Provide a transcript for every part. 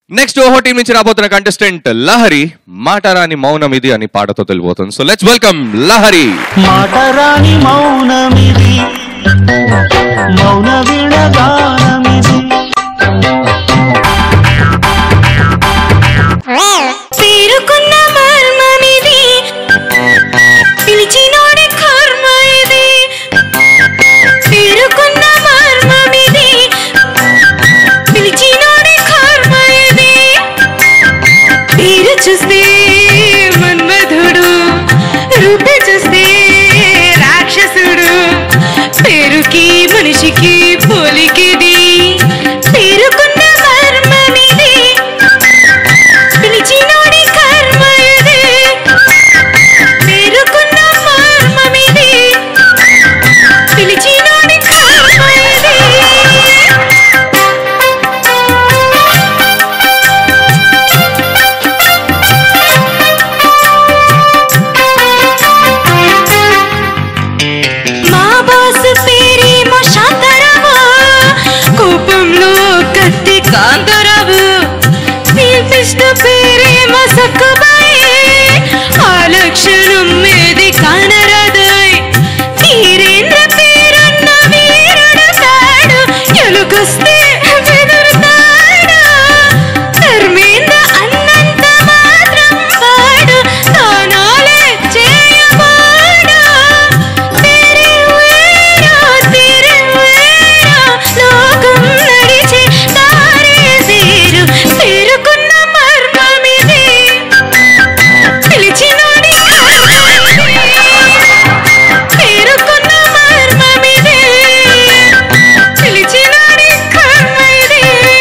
Next ఓహో team నుంచి రాబోతున్న కంటెస్టెంట్ లహరి మాటరాని మౌనం ఇది అని పాటతో తెలిపోతుంది సో లెట్స్ వెల్కమ్ లహరి మాటరాని మౌనమిది మౌన విడగానమిది పేరుకున్న మర్మమిది పిలిచినోడి కర్మ ఇది పేరుకున్న మర్మమిది పిలిచినోడి కర్మ ఇది పేరు చూస్తే మన్మధుడు రూపే చూస్తే రాక్షసుడు పేరుకి మనిషికి పోలికిది పేరుకున్న మర్మమిది పిలిచినోడి కర్మ ఇది పేరుకున్న మర్మమిది పిలిచినోడి కర్మ ఇది మా బాస్ పేరేమో శాంతారావు కోపంలో కత్తి కాంతారావు పిలిపిష్ట పేరేమో సక్కుబాయి ఆ లక్షణం మీది కానరాదాయ్ వీరేంద్ర పేరన్న వీరుడు తాడు ఎలుగొస్తే బెదురుతాడు ధర్మేంద్ర అన్నంత మాత్రం వాడు తానాలే చేయవాడు తెరే వేరా తెరే వేరా లోకం నడిచే దారే వేరు పేరుకున్న మర్మమిది పిలిచినోడి కర్మమిది. పేరుకున్న మర్మమిది పిలిచినోడి కర్మ ఇది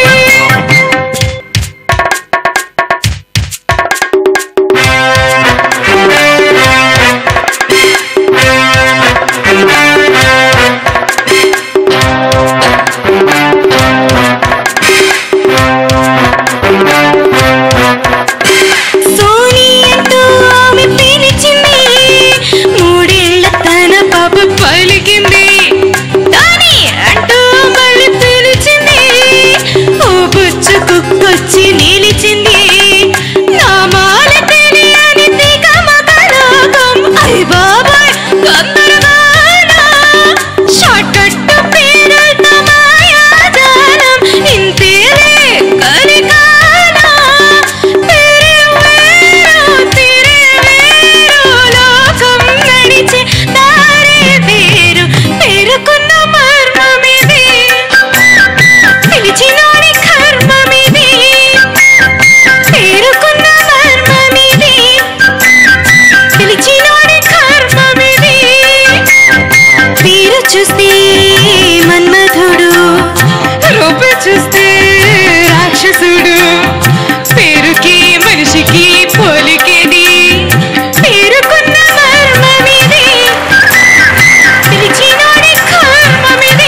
సోనీ అంటూ ఆమె పిలిచింది మూడేళ్ల తన పాప పలికింది దాని అంటూ మళ్ళీ పిలిచింది ఓ బుచ్చు కుక్కొచ్చి నిలిచింది నా మాల తెలియని తీగ మగలోకం అయ్ బాబాయ్ గందరగోళం షార్ట్ కట్ పేరుతో మాయాజాలం ఇంతేలే కలికాలం తెరే వేరు తెరే వేరు లోకం నడిచే దారే వేరు పేరుకున్న మర్మమిది పిలిచినోడి కర్మమిది పేరుకున్న మర్మమిది పిలిచినోడి కర్మమిది పేరు చూస్తే మన్మధుడు రూపు చూస్తే రాక్షసుడు పేరుకి మనిషికి పోలికేది పేరుకున్న మర్మమిది పిలిచినోడి కర్మమిది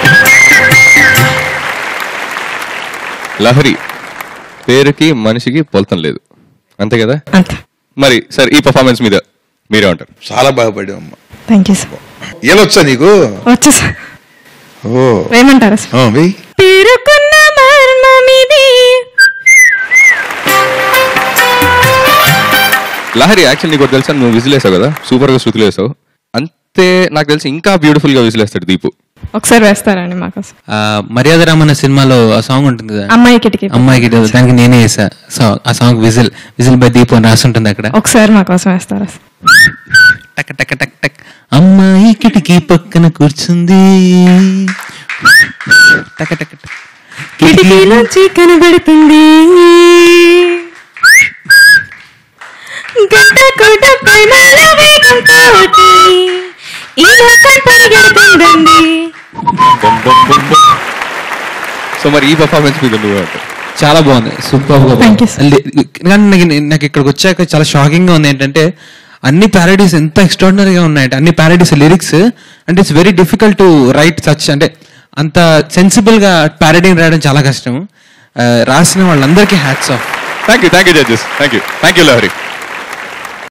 లహరి పేరుకి మనిషికి పొలతం లేదు అంతే కదా అంతే మరి సార్ ఈ పర్ఫార్మెన్స్ మీద మీరే ఉంటారు చాలా బాగుపడావు అమ్మ థ్యాంక్ యూ సార్ ఏలొచ్చా నీకు వచ్చా సార్ ఓ ఏమంటారా సార్ ఆ, వెయ్యి పేరుకున్న మర్మమిది లహరి యాక్చువల్ నీకు ఒకటి తెలుసా నువ్వు విజిలేసావు కదా సూపర్ గా శృతులు వేసావు అంతే నాకు తెలిసి ఇంకా బ్యూటిఫుల్ గా విజిలేస్తాడు దీపు ఒకసారి వేస్తారండి మాకోసం ఆ, మర్యాద రామన్న సినిమాలో ఆ సాంగ్ ఉంటుంది కదా అమ్మాయి కిటికీ అమ్మాయికి దానికి నేనే వేసా సో ఆ song whistle whistle by Deepu అని రాసి ఉంటుంది అక్కడ ఒకసారి మా కోసం వేస్తారా సార్ టక్ టక్ టక్ టక్ అమ్మాయి కిటికీ పక్కన కూర్చుంది టక్ టక్ టక్. కిటికీలోంచి కనబడుతుంది గంట కోట ప్రేమల వేగంతో ఈ లోకం పరిగెడుతుందండి సో మరి ఈ పర్ఫార్మెన్స్ మీద నువ్వు అంటావు చాలా బాగుంది సూపర్ గా Thank you, sir. బాగుంది. కానీ నాకు నాకు ఇక్కడికి వచ్చాక చాలా షాకింగ్ గా ఉంది ఏంటంటే అన్ని ప్యారడీస్ ఎంత ఎక్స్ట్రాడినరీగా ఉన్నాయంటే అన్ని ప్యారడీస్ లిరిక్స్ అంటే it's very difficult to write such అంటే అంత సెన్సిబుల్ గా ప్యారడీని రాయడం చాలా కష్టం ఆ, రాసిన వాళ్ళందరికీ hats off thank you thank you judges thank you thank you Lahari